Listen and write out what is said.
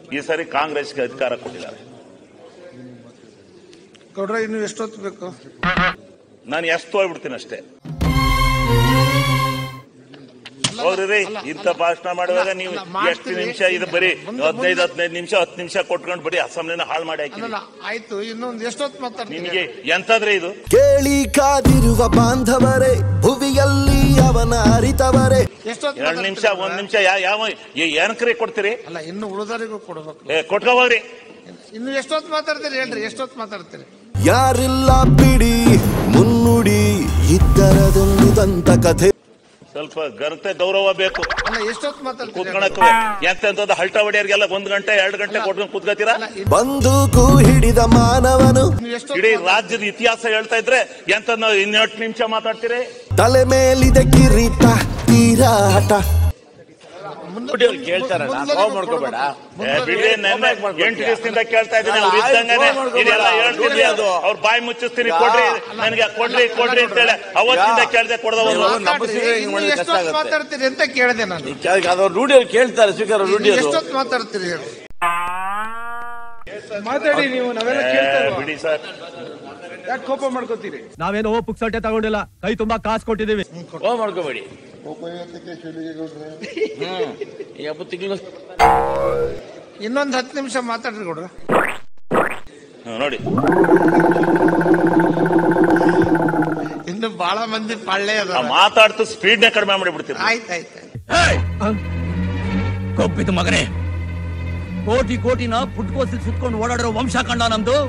ಈ ಸರಿ ಕಾಂಗ್ರೆಸ್ಗೆ ಅಧಿಕಾರ ಕೊಟ್ಟಿದ್ದಾರೆ ಗೌಡ್ರ ಇನ್ನು ಎಷ್ಟೊತ್ತು ಬೇಕು ನಾನು ಎಷ್ಟು ಹೋಗ್ಬಿಡ್ತೀನಿ ಅಷ್ಟೇ ಹೋಗ್ರಿ ಇಂಥ ಭಾಷಣ ಮಾಡುವಾಗ ನೀವು ಅಲ್ಲ, ಮಾಡ್ತೀವಿ. ಎಷ್ಟು ನಿಮಿಷ ಇದು ಬರೀ ಮುಂದೆ- ಹದಿನೈದು ಹದಿನೈದು ನಿಮಿಷ ಹತ್ತು ನಿಮಿಷ ಕೊಟ್ಕೊಂಡು ಬರೀ ಅಸೆಂಬ್ಲಿನ ಹಾಳು ಮಾಡಿ ಹಾಕಿ ಅಲ್ಲಲ್ಲ ಆಯ್ತು ಇನ್ನೊಂದು ಎಷ್ಟೊತ್ತು ಮಾತಾಡ್ತೀನಿ ನಿಮಗೆ ಎಂತಂದ್ರೆ ಇದು ಕೇಳಿ ಕಾದಿರುವ ಬಾಂಧವರೇ ಭುವಿಯಲ್ಲಿ ಅವನ ಅರಿತವರೇ ಎಷ್ಟೊತ್ತು ಎರಡು ನಿಮಿಷ ಮಾತಾಡ್ತೀರಿ ಒಂದ್ ನಿಮಿಷ ಯಾವ ಏನಕ್ರಿ ಕೊಡ್ತೀರಿ ಅಲ್ಲ ಇನ್ನು ಉಳಿದವರಿಗೂ ಕೊಡ್ಬೇಕು ಏ ಕೊಟ್ಕೋಬೋಗ್ರಿ ಇನ್ನು ಎಷ್ಟೊತ್ತು ಮಾತಾಡ್ತೀರಿ ಹೇಳ್ರಿ ಎಷ್ಟೊತ್ತು ಮಾತಾಡ್ತೀರಿ ಯಾರಿಲ್ಲ ಬಿಡಿ ಮುನ್ನುಡಿ ಇದ್ದರದೊಂದು ದಂತ ಕಥೆ ಸ್ವಲ್ಪ ಘನತೆ ಗೌರವ ಬೇಕು ಅಲ್ಲ ಎಷ್ಟೊತ್ತು ಮಾತಾಡ್ತೀರಿ ಕೂತ್ಕೊಳಕ್ಕೆ ಎಂತೆಂತದ್ದು ಹಲ್ಟ ಹೊಡೆಯರಿಗೆಲ್ಲ ಒಂದ್ ಗಂಟೆ ಎರಡು ಗಂಟೆ ಕೊಟ್ಕೊಂಡು ಕೂತ್ಕೋತೀರಾ ಅಲ್ಲ ಇನ್ನು ಬಂದೂಕು ಹಿಡಿದ ಮಾನವನು ಎಷ್ಟೊತ್ತು ಇಡೀ ಮಾತಾಡ್ತೀರಿ? ರಾಜ್ಯದ ಇತಿಹಾಸ ಹೇಳ್ತಾ ಇದ್ರೆ ಎಂತ ಇನ್ನೆಷ್ಟು ನಿಮಿಷ ಮಾತಾಡ್ತೀರಿ ತಲೆ ಮೇಲಿದೆ ಕಿರೀಟ ತೀರಾಟ ಮುಂದೆ- ಬಿಡಿ, ಕೇಳ್ತಾರೆ, ನಾನು ಮುಂದೆ ಕೋಪ ಮಾಡ್ಕೋಬೇಡ. ಏ, ಬಿಡ್ರಿ ನೆನ್ನೆ ಎಂಟು ದಿವಸದಿಂದ ಕೇಳ್ತಾ ಇದ್ದೀನಿ ಅವ್ರು ಇದ್ದಂಗೆನೆ ಇದೆಲ್ಲ ಹೇಳ್ತಿದ್ರಿ ಅದು ಅವ್ರ ಬಾಯಿ ಮುಚ್ಚಿಸ್ತೀನಿ ಕೊಡ್ರಿ ನನಗೆ ಕೊಡ್ರಿ ಕೊಡ್ರಿ ಅಂತೇಳಿ ಅವತ್ತಿಂದ ಕೇಳ್ದೆ ಕೊಡದವರು ನೀವು ಮಾತಾಡ್ರಿ. ನಂಬಿಸಿದ್ರೆ ಹಿಂಗ್ ಇನ್ನು ಮಾಡಿದ್ರೆ ಕಷ್ಟ ಎಷ್ಟೊತ್ತು ಆಗುತ್ತೆ. ಮಾತಾಡ್ತೀರಿ ಅಂತ ಕೇಳಿದೆ ನಾನು ಅದವ್ರು ರೂಢಿಯಲ್ಲಿ ಕೇಳ್ತಾರೆ ಸ್ವೀಕಾರ ರೂಢಿ ಇನ್ನು ಅದು ಎಷ್ಟೊತ್ತು ಮಾತಾಡ್ತೀರಿ ಹೇಳಿ ಮಾತಾಡಿ ನೀವು ನಾವೆಲ್ಲ ಕೇಳ್ತಾ ಇಲ್ವಾ? ಬಿಡಿ ಸರ್ ಯಾಕೆ ಕೋಪ ಮಾಡ್ಕೋತೀರಿ ನಾವೇನೋ ಪುಕ್ಸಟ್ಟೆ ತಗೊಂಡಿಲ್ಲ ಕೈ ತುಂಬಾ ಕಾಸು ಕೊಟ್ಟಿದೀವಿ ಓ ಮಾಡ್ಕೋಬೇಡಿ ಹ್ಮ್ ಈ ಹಬ್ಬ ತಿಂಗಳು ಇನ್ನೊಂದು ಹತ್ತು ನಿಮಿಷ ಮಾತಾಡ್ರಿ ಗೌಡ್ರ ಹ್ಮ್, ನೋಡಿ ಇನ್ನು ಬಹಳ ಮಂದಿ ಪಾಳ್ಳೆ ಆ ಅದ ಮಾತಾಡ್ತು ಸ್ಪೀಡ್ನೇ ಕಡಿಮೆ ಮಾಡಿಬಿಡ್ತೀರಿ ಆಯ್ತು ಆಯ್ತು ಕೊಬ್ಬಿದ ಮಗನೇ ಕೋಟಿ ಕೋಟಿನ ಪುಟ್ಕೋಸಿ ಸುತ್ಕೊಂಡು ಓಡಾಡಿರೋ ವಂಶ ಕಂಡ ನಮ್ದು